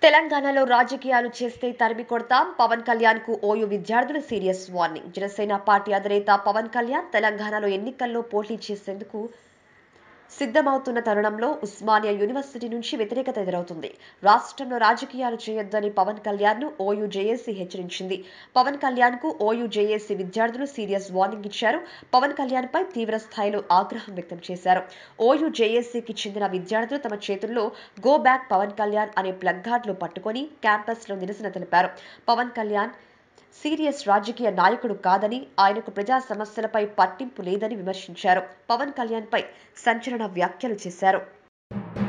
తెలంగాణలో రాజకీయాలు చేస్తే తరిమి కొడతాం పవన్ కళ్యాణ్ కు ఓయూ విద్యార్థులు సీరియస్ వార్నింగ్ జనసేన పార్టీ అధినేత పవన్ కళ్యాణ్ తెలంగాణలో ఎన్నికల్లో పోటీ చేసేందుకు సిద్ధమవుతున్న తరుణంలో ఉస్మానియా యూనివర్సిటీ నుంచి వ్యతిరేకత ఎదురవుతుంది రాష్ట్రంలో రాజకీయాలు చేయొద్దని పవన్ కళ్యాణ్ ను ఓయూ జేఏసీ హెచ్చరించింది పవన్ కళ్యాణ్ కు ఓయూ జేఏసీ విద్యార్థులు సీరియస్ వార్నింగ్ ఇచ్చారు పవన్ కళ్యాణ్ పై తీవ్ర స్థాయిలో ఆగ్రహం వ్యక్తం చేశారు ఓయూ జేఏసీకి చెందిన విద్యార్థులు తమ చేతుల్లో గో బ్యాక్ పవన్ కళ్యాణ్ అనే ప్లగ్గార్డులు పట్టుకొని క్యాంపస్ లో నిరసన తెలిపారు పవన్ కళ్యాణ్ సీరియస్ రాజకీయ నాయకుడు కాదని ఆయనకు ప్రజా సమస్యలపై పట్టింపు లేదని విమర్శించారు పవన్ కళ్యాణ్ పై సంచలన వ్యాఖ్యలు చేశారు